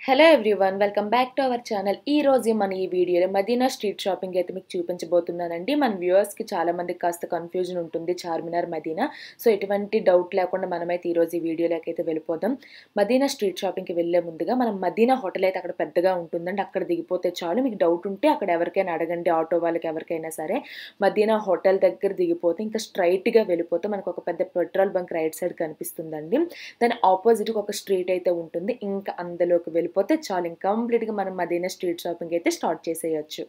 Hello everyone welcome back to our channel ఈ రోజు మన ఈ వీడియోలో మదీనా స్ట్రీట్ షాపింగ్ అయితే మీకు చూపించబోతున్నానండి మన వ్యూవర్స్కి చాలా మందికి కాస్త కన్ఫ్యూజన్ ఉంటుంది చార్మినార్ మదీనా సో ఎటువంటి డౌట్ లేకుండా మనమైతే ఈ రోజు ఈ వీడియోలోకి అయితే వెళ్ళిపోదాం మదీనా స్ట్రీట్ షాపింగ్కి వెళ్ళే ముందుగా మనం మదీనా హోటల్ అయితే అక్కడ పెద్దగా ఉంటుందండి అక్కడ దిగిపోతే చాలు మీకు డౌట్ ఉంటే అక్కడ ఎవరికైనా అడగండి ఆటో వాళ్ళకి ఎవరికైనా సరే మదీనా హోటల్ దగ్గర దిగిపోతే ఇంకా స్ట్రైట్గా వెళ్ళిపోతే మనకు ఒక పెద్ద పెట్రోల్ బంక్ రైట్ సైడ్ కనిపిస్తుందండి దాని ఆపోజిట్గా ఒక స్ట్రీట్ అయితే ఉంటుంది ఇంకా అందులోకి వెళ్ళిపోతే చాలు ఇంకా కంప్లీట్గా మనం మదీనా స్ట్రీట్ షాపింగ్ అయితే స్టార్ట్ చేసేయచ్చు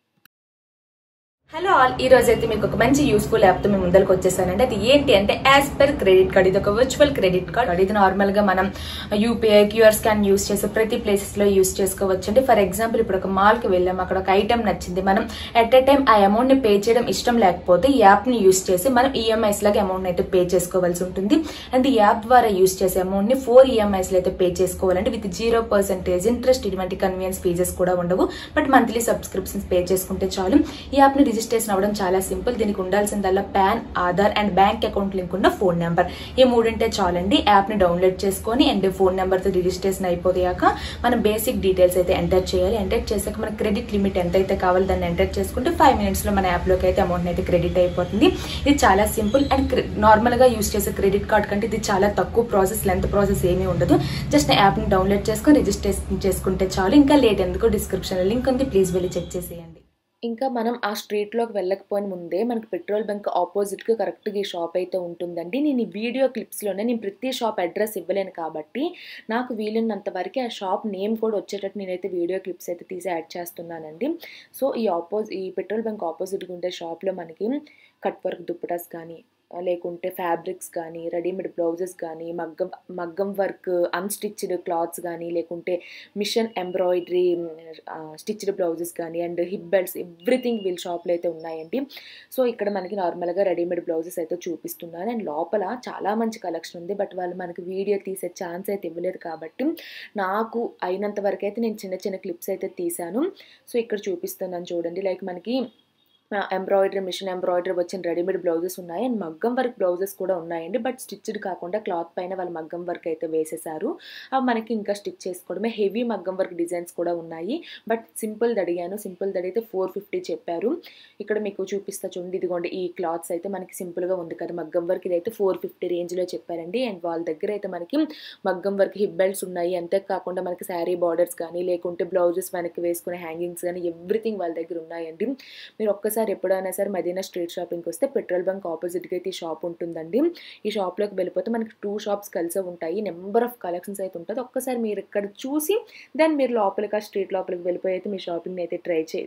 హలో ఆల్ ఈ రోజు అయితే మీకు ఒక మంచి యూస్ఫుల్ యాప్ తో మేము ముందరకు వచ్చేసానండి అది ఏంటి అంటే యాజ్ పర్ క్రెడిట్ కార్డ్ ఇది ఒక వర్చువల్ క్రెడిట్ కార్డ్ ఇది నార్మల్ గా మనం యూపీఐ క్యూఆర్ స్కాన్ యూస్ చేసే ప్రతి ప్లేసెస్ లో యూస్ చేసుకోవచ్చు అండి ఫర్ ఎగ్జాంపుల్ ఇప్పుడు ఒక మాల్ కి వెళ్ళాం అక్కడ ఒక ఐటమ్ నచ్చింది మనం ఎట్ ఎ టైం ఆ అమౌంట్ ని పే చేయడం ఇష్టం లేకపోతే ఈ యాప్ ని యూస్ చేసి మనం ఈఎంఐస్ లాగా అమౌంట్ అయితే పే చేసుకోవాల్సి ఉంటుంది అండ్ ఈ యాప్ ద్వారా యూస్ చేసే అమౌంట్ ని ఫోర్ ఈఎంఐస్ లో అయితే పే చేసుకోవాలంటే విత్ జీరో పర్సెంటేజ్ ఇంట్రెస్ట్ ఇటువంటి కన్వీనియన్స్ ఫీజెస్ కూడా ఉండవు బట్ మంత్లీ సబ్స్క్రిప్షన్స్ పే చేసుకుంటే చాలు ఈ యాప్ ని రిజిస్ట్రేషన్ అవ్వడం చాలా సింపుల్ దీనికి ఉండాల్సిందల్లా PAN Aadhaar and bank account link ఉన్న ఫోన్ నెంబర్ ఈ మూడింటే చాలండి యాప్ ని డౌన్లోడ్ చేసుకొని అండ్ ఫోన్ నెంబర్ తో రిజిస్ట్రేషన్ అయిపోయాక మనం బేసిక్ డీటెయిల్స్ అయితే ఎంటర్ చేయాలి ఎంటర్ చేసాక మన క్రెడిట్ లిమిట్ ఎంత అయితే కావాలో దాన్ని ఎంటర్ చేసుకుంటే ఫైవ్ మినిట్స్ లో మన యాప్ లోకి అయితే అమౌంట్ అయితే క్రెడిట్ అయిపోతుంది ఇది చాలా సింపుల్ అండ్ నార్మల్ గా యూస్ చేసే క్రెడిట్ కార్డ్ కంటే ఇది చాలా తక్కువ ప్రాసెస్ లెంత్ ప్రాసెస్ ఏమీ ఉండదు జస్ట్ యాప్ ని డౌన్లోడ్ చేసుకొని రిజిస్ట్రేషన్ చేసుకుంటే చాలు ఇంకా లేట్ ఎందుకు డిస్క్రిప్షన్ లింక్ ఉంది ప్లీజ్ వెళ్ళి చెక్ చేసేయండి ఇంకా మనం ఆ స్ట్రీట్లోకి వెళ్ళకపోయిన ముందే మనకి పెట్రోల్ బంక్ ఆపోజిట్గా కరెక్ట్గా ఈ షాప్ అయితే ఉంటుందండి నేను ఈ వీడియో క్లిప్స్లోనే నేను ప్రతి షాప్ అడ్రస్ ఇవ్వలేను కాబట్టి నాకు వీలున్నంత వరకు ఆ షాప్ నేమ్ కూడా వచ్చేటట్టు నేనైతే వీడియో క్లిప్స్ అయితే తీసి యాడ్ చేస్తున్నానండి సో ఈ ఆపోజ్ ఈ పెట్రోల్ బంక్ ఆపోజిట్గా ఉండే షాప్లో మనకి కట్ వర్క్ దుప్పటాస్ కానీ లేకుంటే ఫ్యాబ్రిక్స్ కానీ రెడీమేడ్ బ్లౌజెస్ కానీ మగ్గం మగ్గం వర్క్ అన్స్టిచ్డ్ క్లాత్స్ కానీ లేకుంటే మిషన్ ఎంబ్రాయిడరీ స్టిచ్డ్ బ్లౌజెస్ కానీ అండ్ హిప్ బెల్ట్స్ ఎవ్రీథింగ్ వీళ్ళ షాప్లో అయితే ఉన్నాయండి సో ఇక్కడ మనకి నార్మల్గా రెడీమేడ్ బ్లౌజెస్ అయితే చూపిస్తున్నాను అండ్ లోపల చాలా మంచి కలెక్షన్ ఉంది బట్ వాళ్ళు మనకి వీడియో తీసే ఛాన్స్ అయితే ఇవ్వలేదు కాబట్టి నాకు అయినంత వరకు అయితే నేను చిన్న చిన్న క్లిప్స్ అయితే తీశాను సో ఇక్కడ చూపిస్తున్నాను చూడండి లైక్ మనకి ఎంబ్రాయిడరీ మిషన్ ఎంబ్రాయిడరీ వచ్చిన రెడీమేడ్ బ్లౌజెస్ ఉన్నాయి అండ్ మగ్గం వర్క్ బ్లౌజెస్ కూడా ఉన్నాయండి బట్ స్టిచ్డ్ కాకుండా క్లాత్ పైన వాళ్ళు మగ్గం వర్క్ అయితే వేసేసారు అవి మనకి ఇంకా స్టిచ్ చేసుకోవడమే హెవీ మగ్గం వర్క్ డిజైన్స్ కూడా ఉన్నాయి బట్ సింపుల్ అడిగాను సింపుల్ అయితే ఫోర్ ఫిఫ్టీ చెప్పారు ఇక్కడ మీకు చూపిస్తా చూడండి ఇదిగోండి ఈ క్లాత్స్ అయితే మనకి సింపుల్గా ఉంది కదా మగ్గం వర్క్ ఇదైతే ఫోర్ ఫిఫ్టీ రేంజ్లో చెప్పారండి అండ్ వాళ్ళ దగ్గర అయితే మనకి మగ్గం వర్క్ హిప్ బెల్ట్స్ ఉన్నాయి అంతేకాకుండా మనకి శారీ బార్డర్స్ కానీ లేకుంటే బ్లౌజెస్ వెనక్కి వేసుకునే హ్యాంగింగ్స్ కానీ ఎవ్రీథింగ్ వాళ్ళ దగ్గర ఉన్నాయండి మీరు ఒక్కసారి ఒక్కసారి ఎప్పుడైనా సరే మదీనా స్ట్రీట్ షాపింగ్కి వస్తే పెట్రోల్ బంక్ ఆపోజిట్గా అయితే ఈ షాప్ ఉంటుందండి ఈ షాప్లోకి వెళ్ళిపోతే మనకి టూ షాప్స్ కలిసే ఉంటాయి నెంబర్ ఆఫ్ కలెక్షన్స్ అయితే ఉంటుంది ఒక్కసారి మీరు ఇక్కడ చూసి దెన్ మీరు లోపలికి ఆ స్ట్రీట్ లోపలికి వెళ్ళిపోయి అయితే మీ షాపింగ్ని అయితే ట్రై చే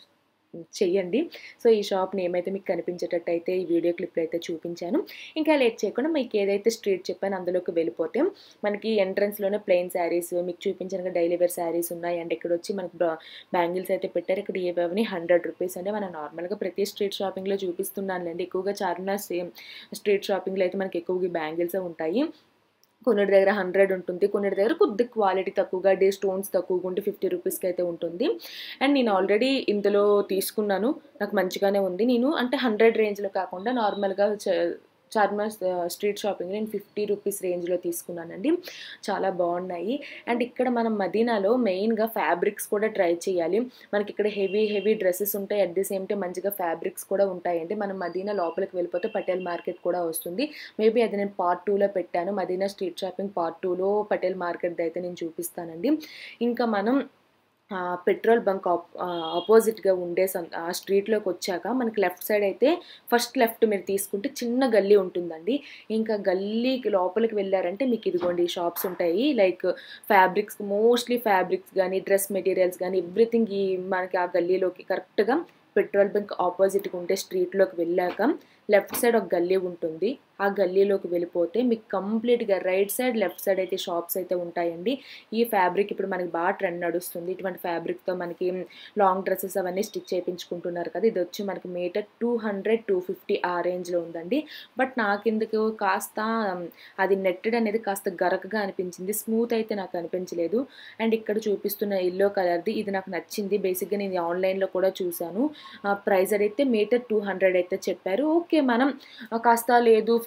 చెయ్యండి సో ఈ షాప్ నేమ్ అయితే మీకు కనిపించేటట్టు అయితే ఈ వీడియో క్లిప్లో అయితే చూపించాను ఇంకా లేట్ చేయకుండా మీకు ఏదైతే స్ట్రీట్ చెప్పాను అందులోకి వెళ్ళిపోతే మనకి ఎంట్రన్స్లోనే ప్లెయిన్ శారీస్ మీకు చూపించిన డైలీ వేర్ శారీస్ ఉన్నాయి అండ్ ఇక్కడ వచ్చి మనకి బ్యాంగిల్స్ అయితే పెట్టారు ఇక్కడ ఏవని హండ్రెడ్ రూపీస్ అంటే మనం నార్మల్గా ప్రతి స్ట్రీట్ షాపింగ్లో చూపిస్తున్నానులేండి ఎక్కువగా చార్మినార్ సేమ్ స్ట్రీట్ షాపింగ్లో అయితే మనకి ఎక్కువగా బ్యాంగిల్సే ఉంటాయి కొన్నిటి దగ్గర హండ్రెడ్ ఉంటుంది కొన్నిటి దగ్గర కొద్ది క్వాలిటీ తక్కువగా డే స్టోన్స్ తక్కువగా ఉంటే ఫిఫ్టీ రూపీస్కి అయితే ఉంటుంది అండ్ నేను ఆల్రెడీ ఇందులో తీసుకున్నాను నాకు మంచిగానే ఉంది నేను అంటే హండ్రెడ్ రేంజ్లో కాకుండా నార్మల్గా చార్మినార్ స్ట్రీట్ షాపింగ్ నేను ఫిఫ్టీ రూపీస్ రేంజ్లో తీసుకున్నానండి చాలా బాగున్నాయి అండ్ ఇక్కడ మనం మదీనాలో మెయిన్గా ఫ్యాబ్రిక్స్ కూడా ట్రై చేయాలి మనకి ఇక్కడ హెవీ హెవీ డ్రెస్సెస్ ఉంటాయి అట్ ది సేమ్ టైం మంచిగా ఫ్యాబ్రిక్స్ కూడా ఉంటాయండి మనం మదీనా లోపలికి వెళ్ళిపోతే పటేల్ మార్కెట్ కూడా వస్తుంది మేబీ అది నేను పార్ట్ టూలో పెట్టాను మదీనా స్ట్రీట్ షాపింగ్ పార్ట్ టూలో పటేల్ మార్కెట్ అయితే నేను చూపిస్తానండి ఇంకా మనం పెట్రోల్ బంక్ ఆపోజిట్గా ఉండే ఆ స్ట్రీట్లోకి వచ్చాక మనకి లెఫ్ట్ సైడ్ అయితే ఫస్ట్ లెఫ్ట్ మీరు తీసుకుంటే చిన్న గల్లీ ఉంటుందండి ఇంకా గల్లీకి లోపలికి వెళ్ళారంటే మీకు ఇదిగోండి షాప్స్ ఉంటాయి లైక్ ఫ్యాబ్రిక్స్ మోస్ట్లీ ఫ్యాబ్రిక్స్ కానీ డ్రెస్ మెటీరియల్స్ కానీ ఎవ్రీథింగ్ ఈ మనకి ఆ గల్లీలోకి కరెక్ట్గా పెట్రోల్ బంక్ ఆపోజిట్గా ఉంటే స్ట్రీట్లోకి వెళ్ళాక లెఫ్ట్ సైడ్ ఒక గల్లీ ఉంటుంది ఆ గల్లీలోకి వెళ్ళిపోతే మీకు కంప్లీట్గా రైట్ సైడ్ లెఫ్ట్ సైడ్ అయితే షాప్స్ అయితే ఉంటాయండి ఈ ఫ్యాబ్రిక్ ఇప్పుడు మనకి బాగా ట్రెండ్ నడుస్తుంది ఇటువంటి ఫ్యాబ్రిక్తో మనకి లాంగ్ డ్రెస్సెస్ అవన్నీ స్టిచ్ చేయించుకుంటున్నారు కదా ఇది వచ్చి మనకి metre two hundred two fifty ఆ రేంజ్లో ఉందండి బట్ నాకెందుకు కాస్త అది నెట్టెడ్ అనేది కాస్త గరకగా అనిపించింది స్మూత్ అయితే నాకు అనిపించలేదు అండ్ ఇక్కడ చూపిస్తున్న ఎల్లో కలర్ది ఇది నాకు నచ్చింది బేసిక్గా నేను ఆన్లైన్లో కూడా చూశాను ప్రైస్ అయితే మీటర్ టూ హండ్రెడ్ అయితే చెప్పారు ఓకే మనం కాస్త లేదు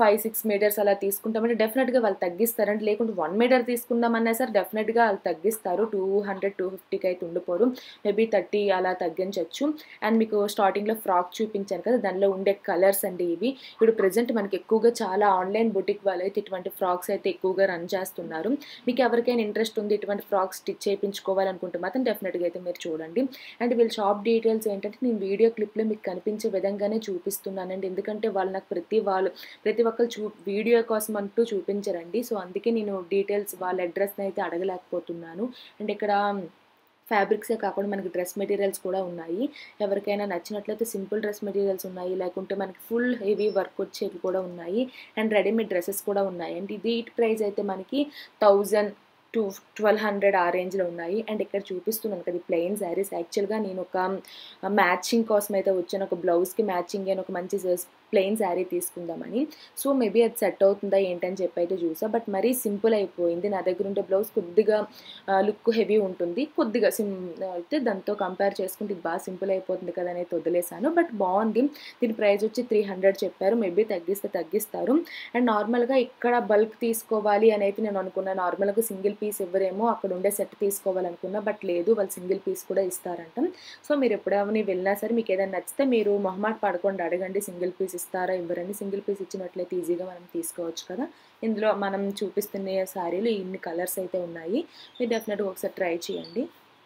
ఫైవ్ సిక్స్ మీటర్స్ అలా తీసుకుంటామంటే డెఫినెట్గా వాళ్ళు తగ్గిస్తారంటే లేకుంటే వన్ మీటర్ తీసుకుందామన్నా సరే డెఫినెట్గా వాళ్ళు తగ్గిస్తారు టూ హండ్రెడ్ టూ ఫిఫ్టీకి అయితే ఉండిపోరు మేబీ థర్టీ అలా తగ్గించవచ్చు అండ్ మీకు స్టార్టింగ్లో ఫ్రాక్ చూపించాను కదా దానిలో ఉండే కలర్స్ అండి ఇవి ఇప్పుడు ప్రజెంట్ మనకి ఎక్కువగా చాలా ఆన్లైన్ బుటిక్ వాళ్ళు అయితే ఇటువంటి ఫ్రాక్స్ అయితే ఎక్కువగా రన్ చేస్తున్నారు మీకు ఎవరికైనా ఇంట్రెస్ట్ ఉంది ఇటువంటి ఫ్రాక్స్ స్టిచ్ చేయించుకోవాలనుకుంటే మాత్రం డెఫినెట్గా అయితే మీరు చూడండి అండ్ వీళ్ళ షాప్ డీటెయిల్స్ ఏంటంటే నేను వీడియో క్లిప్లో మీకు కనిపించే విధంగానే చూపిస్తున్నానండి ఎందుకంటే వాళ్ళు నాకు ప్రతి వాళ్ళు ప్రతి ఒక్కరు చూ వీడియో కోసం అంటూ చూపించరండి సో అందుకే నేను డీటెయిల్స్ వాళ్ళ అడ్రస్ని అయితే అడగలేకపోతున్నాను అండ్ ఇక్కడ ఫ్యాబ్రిక్సే కాకుండా మనకి డ్రెస్ మెటీరియల్స్ కూడా ఉన్నాయి ఎవరికైనా నచ్చినట్లయితే సింపుల్ డ్రెస్ మెటీరియల్స్ ఉన్నాయి లేకుంటే మనకి ఫుల్ హెవీ వర్క్ వచ్చేవి కూడా ఉన్నాయి అండ్ రెడీమేడ్ డ్రెస్సెస్ కూడా ఉన్నాయి అండ్ ఇది ప్రైస్ అయితే మనకి థౌజండ్ టూ ట్వెల్వ్ హండ్రెడ్ ఆ రేంజ్లో ఉన్నాయి అండ్ ఇక్కడ చూపిస్తున్నాను కదా ప్లెయిన్ శారీస్ యాక్చువల్గా నేను ఒక మ్యాచింగ్ కోసం అయితే వచ్చాను ఒక బ్లౌజ్కి మ్యాచింగ్ అని ఒక మంచి ప్లెయిన్ శారీ తీసుకుందామని సో మేబీ అది సెట్ అవుతుందా ఏంటని చెప్పి అయితే చూసా బట్ మరీ సింపుల్ అయిపోయింది నా దగ్గర ఉండే బ్లౌజ్ కొద్దిగా లుక్ హెవీ ఉంటుంది కొద్దిగా సిం అయితే దాంతో కంపేర్ చేసుకుంటే ఇది బాగా సింపుల్ అయిపోతుంది కదా అనేది వదిలేసాను బట్ బాగుంది దీని ప్రైస్ వచ్చి త్రీ హండ్రెడ్ చెప్పారు మేబీ తగ్గిస్తే తగ్గిస్తారు అండ్ నార్మల్గా ఇక్కడ బల్క్ తీసుకోవాలి అని అయితే నేను అనుకున్నా నార్మల్గా సింగిల్ పీస్ ఇవ్వరేమో అక్కడ ఉండే సెట్ తీసుకోవాలనుకున్నా బట్ లేదు వాళ్ళు సింగిల్ పీస్ కూడా ఇస్తారంట సో మీరు ఎప్పుడైనా వెళ్ళినా సరే మీకు ఏదైనా నచ్చితే మీరు మొహమాట పడకుండా అడగండి సింగిల్ పీస్ ఇస్తారా ఇవ్వరని సింగిల్ పీస్ ఇచ్చినట్లయితే ఈజీగా మనం తీసుకోవచ్చు కదా ఇందులో మనం చూపిస్తున్న శారీలు ఇన్ని కలర్స్ అయితే ఉన్నాయి మీరు డెఫినెట్గా ఒకసారి ట్రై చేయండి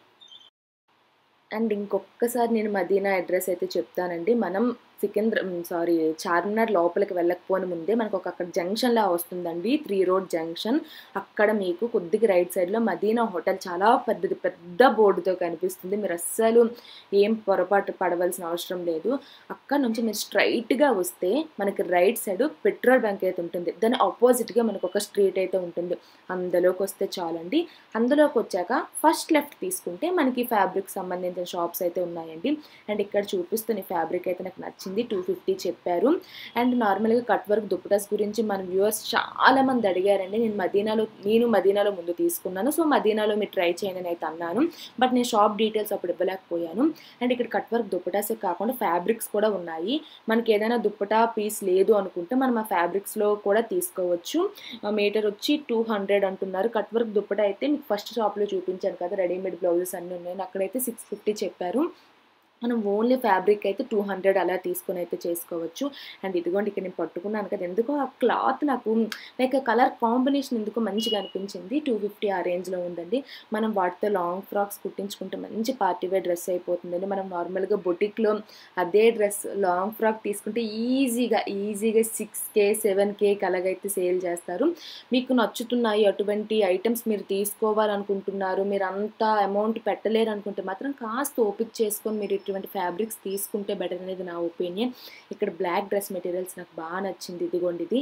అండ్ ఇంకొకసారి నేను మదీనా అడ్రస్ అయితే చెప్తానండి మనం సికింద్ర సారీ చార్మినార్ లోపలికి వెళ్ళకపోని ముందే మనకు ఒక అక్కడ జంక్షన్లా వస్తుందండి త్రీ రోడ్ జంక్షన్ అక్కడ మీకు కొద్దిగా రైట్ సైడ్లో మదీనా హోటల్ చాలా పెద్దది పెద్ద బోర్డుతో కనిపిస్తుంది మీరు అస్సలు ఏం పొరపాటు పడవలసిన అవసరం లేదు అక్కడ నుంచి మీరు స్ట్రైట్గా వస్తే మనకి రైట్ సైడ్ పెట్రోల్ బంక్ అయితే ఉంటుంది దాని ఆపోజిట్గా మనకు ఒక స్ట్రీట్ అయితే ఉంటుంది అందులోకి వస్తే చాలండి అందులోకి వచ్చాక ఫస్ట్ లెఫ్ట్ తీసుకుంటే మనకి ఫ్యాబ్రిక్ సంబంధించిన షాప్స్ అయితే ఉన్నాయండి అండ్ ఇక్కడ చూపిస్తున్న ఫ్యాబ్రిక్ అయితే నాకు నచ్చింది టూ ఫిఫ్టీ చెప్పారు అండ్ నార్మల్గా కట్ వర్క్ దుప్పటాస్ గురించి మన వ్యూవర్స్ చాలా మంది అడిగారండి నేను మదీనాలో నేను మదీనాలో ముందు తీసుకున్నాను సో మదీనాలో మీరు ట్రై చేయండి అని అయితే అన్నాను బట్ నేను షాప్ డీటెయిల్స్ అప్పుడు ఇవ్వలేకపోయాను అండ్ ఇక్కడ కట్ వర్క్ దుప్పటాసే కాకుండా ఫ్యాబ్రిక్స్ కూడా ఉన్నాయి మనకి ఏదైనా దుప్పటా పీస్ లేదు అనుకుంటే మనం ఆ ఫ్యాబ్రిక్స్లో కూడా తీసుకోవచ్చు మీటర్ వచ్చి టూ హండ్రెడ్ అంటున్నారు కట్ వర్క్ దుప్పట అయితే మీకు ఫస్ట్ షాప్లో చూపించాను కదా రెడీమేడ్ బ్లౌజెస్ అన్నీ ఉన్నాయి అక్కడైతే సిక్స్ ఫిఫ్టీ చెప్పారు మనం ఓన్లీ ఫ్యాబ్రిక్ అయితే టూ హండ్రెడ్ అలా తీసుకొని అయితే చేసుకోవచ్చు అండ్ ఇదిగోండి ఇక్కడ నేను పట్టుకున్నాను కదా ఎందుకో ఆ క్లాత్ నాకు లైక్ కలర్ కాంబినేషన్ ఎందుకో మంచిగా అనిపించింది టూ ఫిఫ్టీ ఆ రేంజ్లో ఉందండి మనం వాటితో లాంగ్ ఫ్రాక్స్ కుట్టించుకుంటే మంచి పార్టీ వేర్ డ్రెస్ అయిపోతుందండి మనం నార్మల్గా బొటిక్లో అదే డ్రెస్ లాంగ్ ఫ్రాక్ తీసుకుంటే ఈజీగా ఈజీగా సిక్స్ కే సెవెన్ కేకి అలాగైతే సేల్ చేస్తారు మీకు నచ్చుతున్నాయి అటువంటి ఐటమ్స్ మీరు తీసుకోవాలనుకుంటున్నారు మీరు అంత అమౌంట్ పెట్టలేరు అనుకుంటే మాత్రం కాస్త ఓపిక చేసుకొని మీరు ఇటువంటి ఫ్యాబ్రిక్స్ తీసుకుంటే బెటర్ అనేది నా ఒపీనియన్ ఇక్కడ బ్లాక్ డ్రెస్ మెటీరియల్స్ నాకు బాగా నచ్చింది ఇదిగోండి ఇది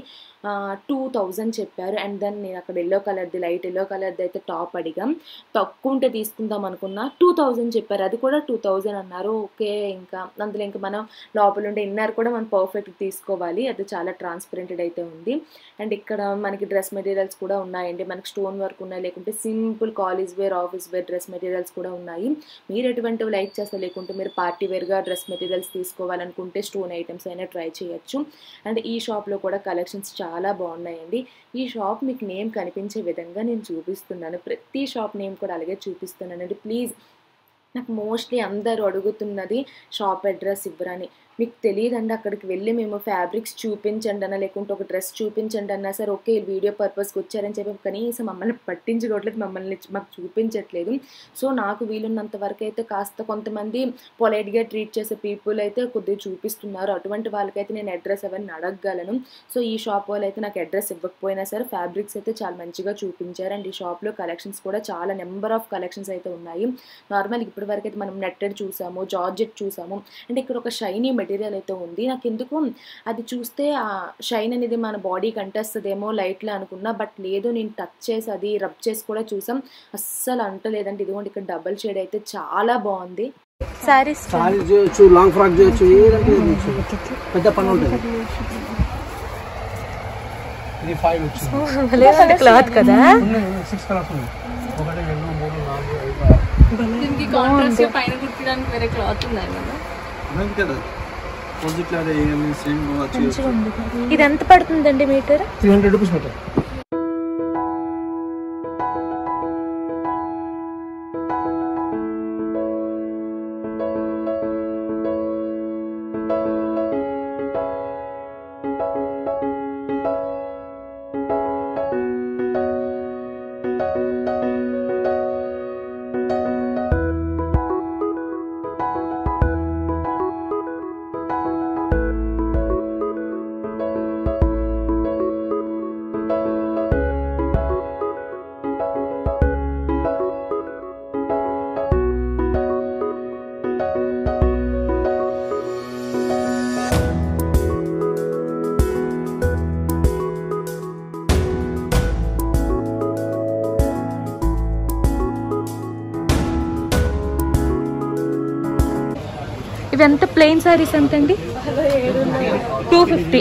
టూ థౌజండ్ చెప్పారు అండ్ దెన్ నేను అక్కడ ఎల్లో కలర్ది లైట్ ఎల్లో కలర్ది అయితే టాప్ అడిగాం తక్కువ ఉంటే తీసుకుందాం అనుకున్నా టూ థౌజండ్ చెప్పారు అది కూడా టూ థౌజండ్ అన్నారు ఓకే ఇంకా అందులో ఇంకా మనం లోపల ఉండే ఇన్నర్ కూడా మనం పర్ఫెక్ట్ తీసుకోవాలి అది చాలా ట్రాన్స్పరెంటెడ్ అయితే ఉంది అండ్ ఇక్కడ మనకి డ్రెస్ మెటీరియల్స్ కూడా ఉన్నాయండి మనకి స్టోన్ వర్క్ ఉన్నాయి లేకుంటే simple college wear office wear dress materials కూడా ఉన్నాయి మీరు ఎటువంటివి లైక్ చేస్తే లేకుంటే మీరు పార్టీ వేర్గా డ్రెస్ మెటీరియల్స్ తీసుకోవాలనుకుంటే స్టోన్ ఐటమ్స్ అయినా ట్రై చేయొచ్చు అండ్ ఈ షాప్లో కూడా కలెక్షన్స్ చాలా బాగున్నాయండి ఈ షాప్ మీకు నేమ్ కనిపించే విధంగా నేను చూపిస్తున్నాను ప్రతి షాప్ నేమ్ కూడా అలాగే చూపిస్తున్నానండి ప్లీజ్ నాకు మోస్ట్లీ అందరూ అడుగుతున్నది షాప్ అడ్రస్ ఇవ్వరని మీకు తెలియదండి అక్కడికి వెళ్ళి మేము ఫ్యాబ్రిక్స్ చూపించండి అన్న లేకుంటే ఒక డ్రెస్ చూపించండి అన్నా సరే ఓకే వీడియో పర్పస్కి వచ్చారని చెప్పి కనీసం మమ్మల్ని పట్టించుకోవట్లేదు మమ్మల్ని మాకు చూపించట్లేదు సో నాకు వీలున్నంత వరకు అయితే కాస్త కొంతమంది పొలైట్గా ట్రీట్ చేసే పీపుల్ అయితే కొద్దిగా చూపిస్తున్నారు అటువంటి వాళ్ళకైతే నేను అడ్రస్ అవన్నీ అడగగలను సో ఈ షాప్ వాళ్ళు అయితే నాకు అడ్రస్ ఇవ్వకపోయినా సరే ఫ్యాబ్రిక్స్ అయితే చాలా మంచిగా చూపించారు అండ్ ఈ షాప్లో కలెక్షన్స్ కూడా చాలా నెంబర్ ఆఫ్ కలెక్షన్స్ అయితే ఉన్నాయి నార్మల్ ఇప్పటి వరకు అయితే మనం నెట్టెడ్ చూసాము జార్జెట్ చూసాము అండ్ ఇక్కడ ఒక షైనీ మెటీరియల్ అయితే ఉంది నాకు ఎందుకు అది చూస్తే ఆ షైన్ అనేది మన బాడీకి అంటేస్తుందేమో లైట్లో అనుకున్నా బట్ లేదు నేను టచ్ చేసి అది రబ్ చేసి కూడా చూసాం అస్సలు అంటలేదండి ఇదిగోండి ఇక్కడ డబల్ షేడ్ అయితే చాలా బాగుంది శారీస్ సారీ చేయొచ్చు లాంగ్ ఫ్రాక్ చేయొచ్చు ఏదంటే ఏది చేయొచ్చు. పెద్ద పని ఉంటుంది ఇది ఫైవ్ వచ్చింది క్లాత్ కదా సిక్స్ కలర్స్ ఉన్నాయి ఒకటి రెండు మూడు నాలుగు ఐదు ఆరు దీనికి కాంట్రాస్ట్ పైన కుట్టడానికి వేరే క్లాత్ ఉన్నాయి కదా మంచి కదా अपोजिट ला रहेगा मैं सेम बहुत अच्छी మంచిగా ఉంది ఇది ఎంత పడుతుందండి metre three hundred rupees metre ఇవి ఎంత ప్లెయిన్ సారీస్ ఎంత అండి టూ ఫిఫ్టీ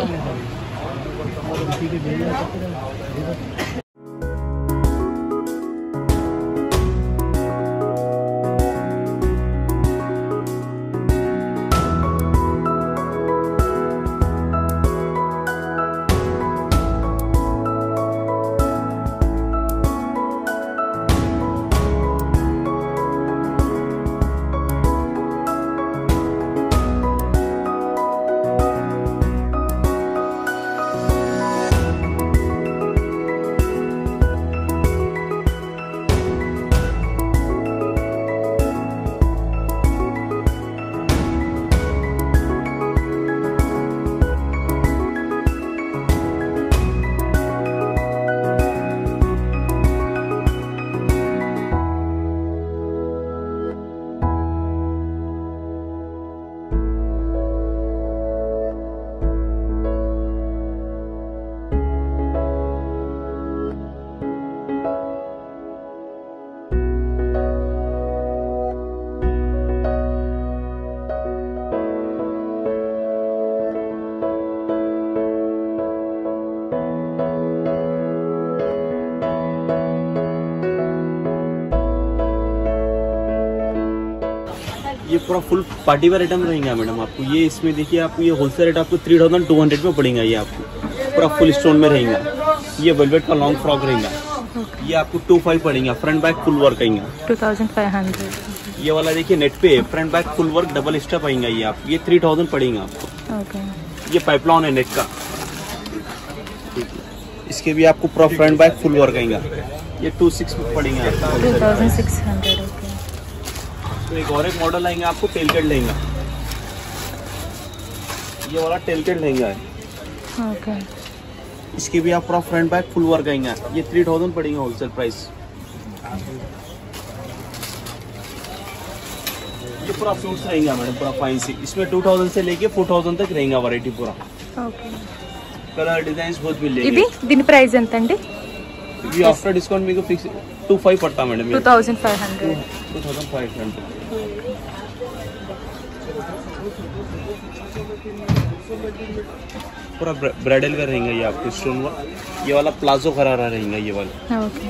ये पूरा फुल पार्टी वेयर आइटम रहेगा मैडम आपको ये इसमें देखिए आपको ये होलसेल रेट आपको थ्री थाउजेंड टू हंड्रेड में पड़ेगा ये आपको पूरा फुल स्टोन में रहेगा ये वेलवेट का लॉन्ग फ्रॉक रहेगा ये आपको टू फाइव पड़ेगा फ्रंट बैक फुल वर्क आएगा టూ థౌజండ్ ఫైవ్ హండ్రెడ్ ये वाला देखिए नेट पे front back full work double step आएगा ये आप ये थ्री थाउजेंड पड़ेगा आपको ఓకే ये पाइपलाइन है नेट का इसके भी आपको पूरा फ्रंट बैक फुल वर्क आएगा ये टू सिक्स में पड़ेगा టూ आपको థౌజండ్ సిక్స్ హండ్రెడ్ ఓకే तो एक और एक मॉडल आएंगे आपको टेलकेट लहंगा ये वाला टेलकेट लहंगा है ఓకే इसके भी आप पूरा फ्रंट बैक फुल वर्क आएंगे ये थ्री थाउजेंड पड़ेगा होलसेल प्राइस ये पूरा फ्रूट्स रहेगा मैडम पूरा फाइन सी इसमें टू थाउजेंड से लेके फोर थाउजेंड तक रहेगा वैरायटी पूरा ఓకే कलर डिजाइन बहुत ఇది मिलेंगे దీని ప్రైస్ ఎంత అండి ये आफ्टर डिस्काउंट मेरे को फिक्स टू फाइव पड़ता madam two thousand five hundred two thousand five hundred पूरा ब्राइडल का रहेगा ये आपको स्टोन वर्क ये वाला प्लाजो खरारा रहेगा ये वाला ఓకే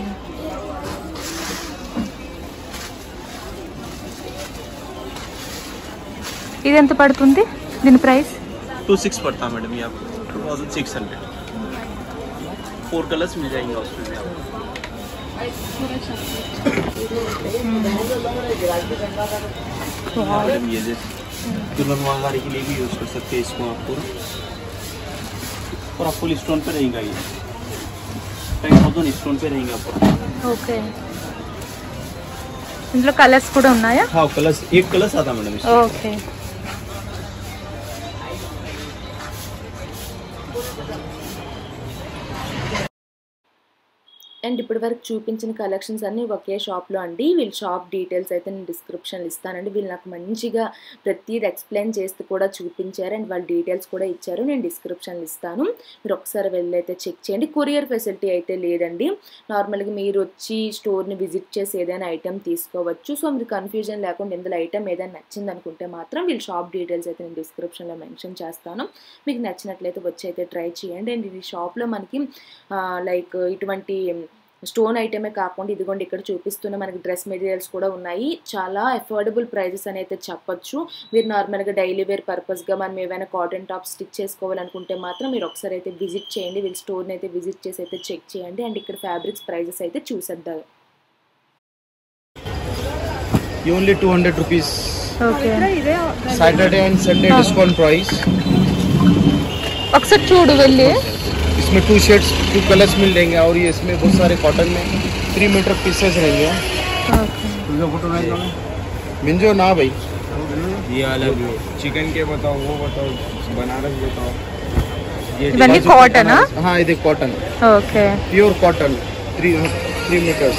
ఇది ఎంత పడుతుంది దీని ప్రైస్ टू सिक्स पड़ता मैडम ये आपको two thousand six hundred four colours मिल जाएंगे उसमें भी आपको मैडम ये जैसे दुल्हन वगैरह के लिए भी यूज कर सकते हैं इसको आप पूरा पूरा फुल स्टोन पे रहेगा ये टेन थाउजेंड स्टोन पे रहेगा पूरा ఓకే ఇందులో కలర్స్ కూడా ఉన్నాయా हाँ कलर्स एक कलर्स आता मैडम इसमें ఓకే అండ్ ఇప్పటి వరకు చూపించిన కలెక్షన్స్ అన్నీ ఒకే షాప్లో అండి వీళ్ళ షాప్ డీటెయిల్స్ అయితే నేను డిస్క్రిప్షన్లో ఇస్తానండి వీళ్ళు నాకు మంచిగా ప్రతిదీ ఎక్స్ప్లెయిన్ చేస్తూ కూడా చూపించారు అండ్ వాళ్ళ డీటెయిల్స్ కూడా ఇచ్చారు నేను డిస్క్రిప్షన్లో ఇస్తాను మీరు ఒకసారి వెళ్ళి అయితే చెక్ చేయండి కొరియర్ ఫెసిలిటీ అయితే లేదండి నార్మల్గా మీరు వచ్చి స్టోర్ని విజిట్ చేసి ఏదైనా ఐటెం తీసుకోవచ్చు సో మీరు కన్ఫ్యూజన్ లేకుండా ఇందులో ఐటెం ఏదైనా నచ్చింది అనుకుంటే మాత్రం వీళ్ళ షాప్ డీటెయిల్స్ అయితే నేను డిస్క్రిప్షన్లో మెన్షన్ చేస్తాను మీకు నచ్చినట్లయితే వచ్చి అయితే ట్రై చేయండి అండ్ ఈ షాప్లో మనకి లైక్ ఇటువంటి స్టోన్ ఐటమే కాకుండా ఇదిగోండి ఇక్కడ చూపిస్తున్న మనకి డ్రెస్ మెటీరియల్స్ కూడా ఉన్నాయి చాలా అఫోర్డబుల్ ప్రైజెస్ అని అయితే చెప్పొచ్చు మీరు నార్మల్గా డైలీ వేర్ పర్పస్గా మనం ఏవైనా కాటన్ టాప్ స్టిచ్ చేసుకోవాలనుకుంటే మాత్రం మీరు ఒకసారి అయితే విజిట్ చేయండి వీళ్ళ స్టోర్ని అయితే విజిట్ చేసి అయితే చెక్ చేయండి అండ్ ఇక్కడ ఫ్యాబ్రిక్స్ ప్రైజెస్ అయితే చూసేద్దాం ये only two hundred rupees okay Saturday and Sunday discount price ఒకసారి చూడు వెళ్ళి इसमें टू शेड्स टू कलर्स मिल जाएंगे और ये इसमें बहुत सारे कॉटन में थ्री मीटर पीसेस रहेंगे मिंजो ना भाई ये अलग चिकन के बताओ वो बताओ बनारस बताओ ఇవన్నీ కాటనా हाँ ये cotton okay pure cotton three three metres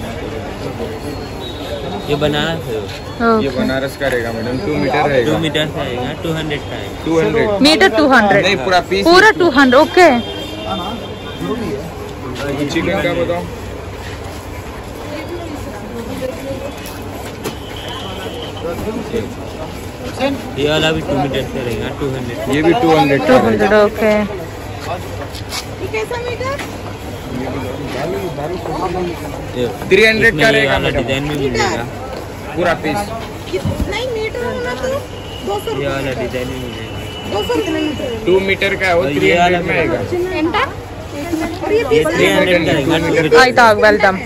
ये बनारस है ये बनारस का रहेगा मैडम टू मीटर टू रहेगा मीटर का आएगा टू हंड्रेड का आएगा two hundred metre two hundred नहीं पूरा पीस పూరా టూ హండ్రెడ్ ఓకే चिकन का बताओ ये वाला भी टू मीटर का रहेगा टू हंड्रेड ये भी टू हंड्रेड టూ का హండ్రెడ్ रहेगा ఓకే थ्री हंड्रेड का रहेगा मैडम डिजाइन में मिलेगा पूरा पीस ये वाला डिजाइन में मिलेगा टू मीटर का है वो और थ्री ये वाला हंड्रेड में आएगा ये थ्री हंड्रेड का रहेगा टू मीटर అయితే ఆగు వెళ్దాం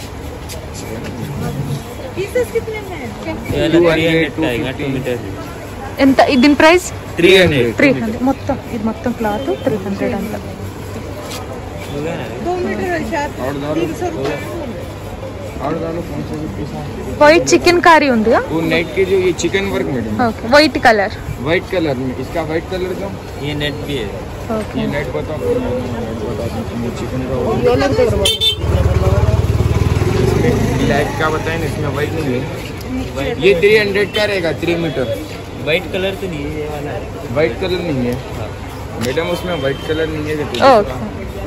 ये वाला थ्री हंड्रेड का आएगा टू मीटर ఎంత ఇది దీని price three hundred three hundred మొత్తం ఇది మొత్తం క్లాత్ త్రీ హండ్రెడ్ అంత होगा ना और डालो और डालो कौन सा भी पीस है వైట్ చికెన్ కర్రీ ఉందిగా वो नेट के जो ये chikan work madam okay white colour white colour में इसका व्हाइट कलर का ये नेट भी है ఓకే ये नेट बताओ नेट बताओ तुम चिकन का ब्लैक का बताए ना इसमें व्हाइट नहीं है ये थ्री हंड्रेड का रहेगा थ्री मीटर व्हाइट कलर तो नहीं है ये वाला है व्हाइट कलर नहीं है मैडम उसमें व्हाइट कलर नहीं है देखो ఓకే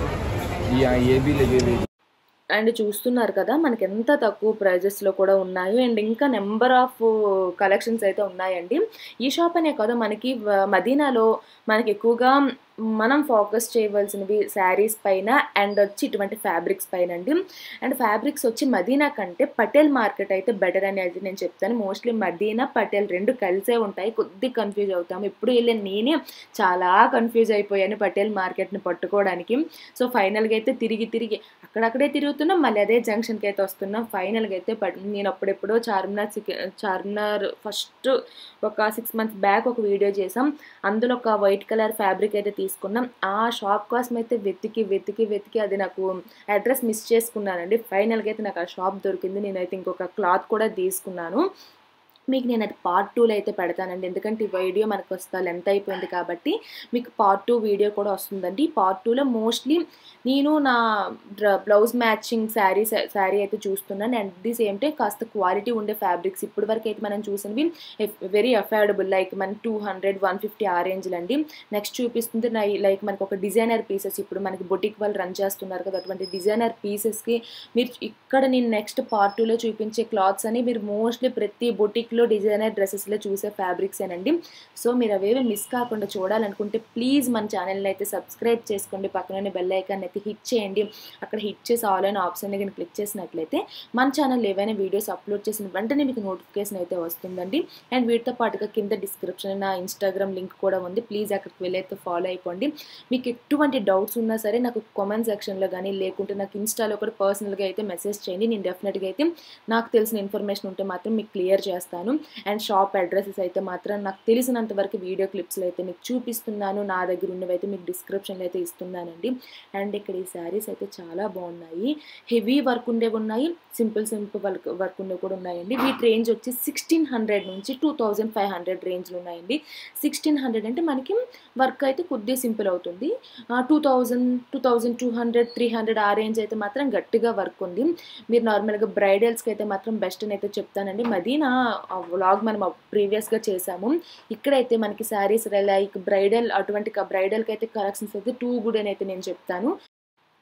ये ये भी लगे हुए అండ్ చూస్తున్నారు కదా మనకి ఎంత తక్కువ ప్రైజెస్లో కూడా ఉన్నాయి అండ్ ఇంకా నెంబర్ ఆఫ్ కలెక్షన్స్ అయితే ఉన్నాయండి ఈ షాప్ అనే కదా మనకి వ- మదీనాలో మనకి ఎక్కువగా మనం ఫోకస్ చేయవలసినవి శారీస్ పైన అండ్ వచ్చి ఇటువంటి ఫ్యాబ్రిక్స్ పైన అండి అండ్ ఫ్యాబ్రిక్స్ వచ్చి మదీనా కంటే పటేల్ మార్కెట్ అయితే బెటర్ అనేది నేను చెప్తాను మోస్ట్లీ మదీనా పటేల్ రెండు కలిసే ఉంటాయి కొద్ది కన్ఫ్యూజ్ అవుతాము ఇప్పుడు వెళ్ళి నేనే చాలా కన్ఫ్యూజ్ అయిపోయాను పటేల్ మార్కెట్ని పట్టుకోవడానికి సో ఫైనల్గా అయితే తిరిగి తిరిగి అక్కడక్కడే తిరుగుతున్నాం మళ్ళీ అదే జంక్షన్కి అయితే వస్తున్నాం ఫైనల్గా అయితే పట్- నేను అప్పుడెప్పుడో చార్మినార్ చికె- చార్మినార్ ఫస్ట్ ఒక సిక్స్ మంత్స్ బ్యాక్ ఒక వీడియో చేసాం అందులో ఒక వైట్ కలర్ ఫ్యాబ్రిక్ అయితే తీసుకున్నాం ఆ షాప్ కోసం అయితే వెతికి వెతికి వెతికి అది నాకు అడ్రస్ మిస్ చేసుకున్నానండి ఫైనల్గా అయితే నాకు ఆ షాప్ దొరికింది నేనైతే ఇంకొక క్లాత్ కూడా తీసుకున్నాను మీకు నేను అది పార్ట్ టూలో అయితే పెడతానండి ఎందుకంటే ఈ వీడియో మనకు వస్తా లెంత్ అయిపోయింది కాబట్టి మీకు పార్ట్ టూ వీడియో కూడా వస్తుందండి పార్ట్ టూలో మోస్ట్లీ నేను నా బ్లౌజ్ మ్యాచింగ్ శారీ శారీ అయితే చూస్తున్నాను అండ్ ది సేమ్ టైం కాస్త క్వాలిటీ ఉండే ఫ్యాబ్రిక్స్ ఇప్పటి వరకు అయితే మనం చూసినవి వెరీ అఫోర్డబుల్ లైక్ మన టూ హండ్రెడ్ వన్ ఫిఫ్టీ ఆ రేంజ్లు అండి నెక్స్ట్ చూపిస్తుంది లైక్ మనకు ఒక డిజైనర్ పీసెస్ ఇప్పుడు మనకి బొటిక్ వాళ్ళు రన్ చేస్తున్నారు కదా అటువంటి డిజైనర్ పీసెస్కి మీరు ఇక్కడ నేను నెక్స్ట్ పార్ట్ టూలో చూపించే క్లాత్స్ అని మీరు మోస్ట్లీ ప్రతి బొటిక్లో డిజైనర్ డ్రెస్సెస్లో చూసే ఫ్యాబ్రిక్స్ ఏనండి సో మీరు అవేవి మిస్ కాకుండా చూడాలనుకుంటే ప్లీజ్ మన ఛానల్ని అయితే సబ్స్క్రైబ్ చేసుకోండి పక్కనే బెల్ ఐకాన్ అయితే హిట్ చేయండి అక్కడ హిట్ చేసి ఆల్ అయిన ఆప్షన్ కానీ క్లిక్ చేసినట్లయితే మన ఛానల్ ఏవైనా వీడియోస్ అప్లోడ్ చేసిన వెంటనే మీకు నోటిఫికేషన్ అయితే వస్తుందండి అండ్ వీటితో పాటుగా కింద డిస్క్రిప్షన్ నా ఇన్స్టాగ్రామ్ లింక్ కూడా ఉంది ప్లీజ్ అక్కడికి వెళ్ళి అయితే ఫాలో అయిపోండి మీకు ఎటువంటి డౌట్స్ ఉన్నా సరే నాకు కామెంట్ సెక్షన్లో కానీ లేకుంటే నాకు ఇన్స్టాలో కూడా పర్సనల్గా అయితే మెసేజ్ చేయండి నేను డెఫినెట్గా అయితే నాకు తెలిసిన ఇన్ఫర్మేషన్ ఉంటే మాత్రం మీకు క్లియర్ చేస్తాను అండ్ షాప్ అడ్రసెస్ అయితే మాత్రం నాకు తెలిసినంత వరకు వీడియో క్లిప్స్లో అయితే మీకు చూపిస్తున్నాను నా దగ్గర ఉన్నవి అయితే మీకు డిస్క్రిప్షన్లో అయితే ఇస్తున్నానండి అండ్ ఇక్కడ ఈ శారీస్ అయితే చాలా బాగున్నాయి హెవీ వర్క్ ఉండేవి ఉన్నాయి సింపుల్ సింపుల్ వర్క్ వర్క్ ఉండేవి కూడా ఉన్నాయండి వీటి రేంజ్ వచ్చి సిక్స్టీన్ హండ్రెడ్ నుంచి టూ థౌజండ్ ఫైవ్ హండ్రెడ్ రేంజ్లో ఉన్నాయండి సిక్స్టీన్ హండ్రెడ్ అంటే మనకి వర్క్ అయితే కొద్దిగా సింపుల్ అవుతుంది two thousand two thousand two hundred three hundred ఆ రేంజ్ అయితే మాత్రం గట్టిగా వర్క్ ఉంది మీరు నార్మల్గా బ్రైడల్స్కి అయితే మాత్రం బెస్ట్ అని అయితే చెప్తానండి మదీనా వ్లాగ్ మనం ప్రీవియస్గా చేసాము ఇక్కడైతే మనకి శారీస్ లైక్ బ్రైడల్ అటువంటి బ్రైడల్కి అయితే కలెక్షన్స్ అయితే టూ గుడ్ అని అయితే నేను చెప్తాను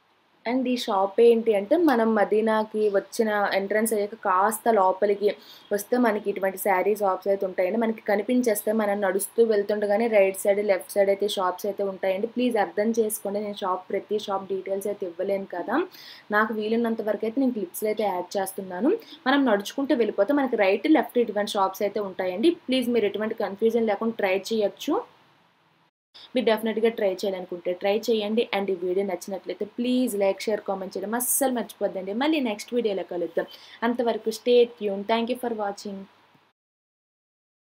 అండ్ ఈ షాప్ ఏంటి అంటే మనం మదీనాకి వచ్చిన ఎంట్రన్స్ అయ్యాక కాస్త లోపలికి వస్తే మనకి ఇటువంటి శారీ షాప్స్ అయితే ఉంటాయండి మనకి కనిపించేస్తే మనం నడుస్తూ వెళ్తుండగానే రైట్ సైడ్ లెఫ్ట్ సైడ్ అయితే షాప్స్ అయితే ఉంటాయండి ప్లీజ్ అర్థం చేసుకోండి నేను షాప్ ప్రతి షాప్ డీటెయిల్స్ అయితే ఇవ్వలేను కదా నాకు వీలున్నంత వరకు అయితే నేను క్లిప్స్లో అయితే యాడ్ చేస్తున్నాను మనం నడుచుకుంటూ వెళ్ళిపోతే మనకి రైట్ లెఫ్ట్ ఇటువంటి షాప్స్ అయితే ఉంటాయండి ప్లీజ్ మీరు ఎటువంటి కన్ఫ్యూజన్ లేకుండా ట్రై చేయొచ్చు మీరు డెఫినెట్గా ట్రై చేయాలనుకుంటే ట్రై చేయండి అండ్ ఈ వీడియో నచ్చినట్లయితే ప్లీజ్ లైక్ షేర్ కామెంట్ చేయడం అస్సలు మర్చిపోద్దండి మళ్ళీ నెక్స్ట్ వీడియోలో కలుద్దాం అంతవరకు stay tune thank you for watching